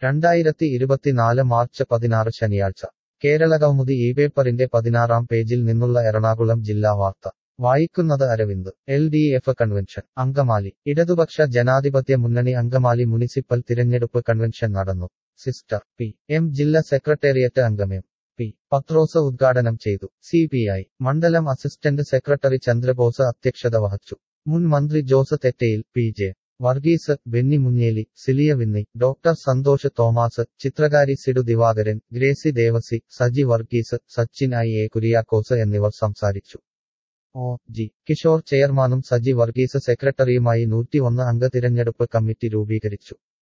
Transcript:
രണ്ടായിരത്തി ഇരുപത്തിനാല് മാർച്ച് പതിനാറ് ശനിയാഴ്ച കേരളകൗമുദി ഈ പേപ്പറിന്റെ പതിനാറാം പേജിൽ നിന്നുള്ള എറണാകുളം ജില്ലാ വാർത്ത വായിക്കുന്നത് Aravind L D F convention Angamaly ഇടതുപക്ഷ ജനാധിപത്യ മുന്നണി അങ്കമാലി മുനിസിപ്പൽ തിരഞ്ഞെടുപ്പ് കൺവെൻഷൻ നടന്നു സിസ്റ്റർ പി എം ജില്ലാ സെക്രട്ടേറിയറ്റ് അംഗം എം പി പത്രോസ് ഉദ്ഘാടനം ചെയ്തു സി പി ഐ മണ്ഡലം അസിസ്റ്റന്റ് സെക്രട്ടറി ചന്ദ്രബോസ് അധ്യക്ഷത വഹിച്ചു മുൻ മന്ത്രി Jose Thettayil P J Varghese Benny Munjeli Silia Vinny doctor Santhosh Thomas ചിത്രകാരി സിഡു ദിവാകരൻ ഗ്രേസി ദേവസി സജി വർഗീസ് സച്ചിൻ ഐ എ കുര്യാക്കോസ് എന്നിവർ സംസാരിച്ചു ഒ ജി കിഷോർ ചെയർമാനും സജി വർഗീസ് സെക്രട്ടറിയുമായി നൂറ്റിയൊന്ന് അംഗ തിരഞ്ഞെടുപ്പ് കമ്മിറ്റി രൂപീകരിച്ചു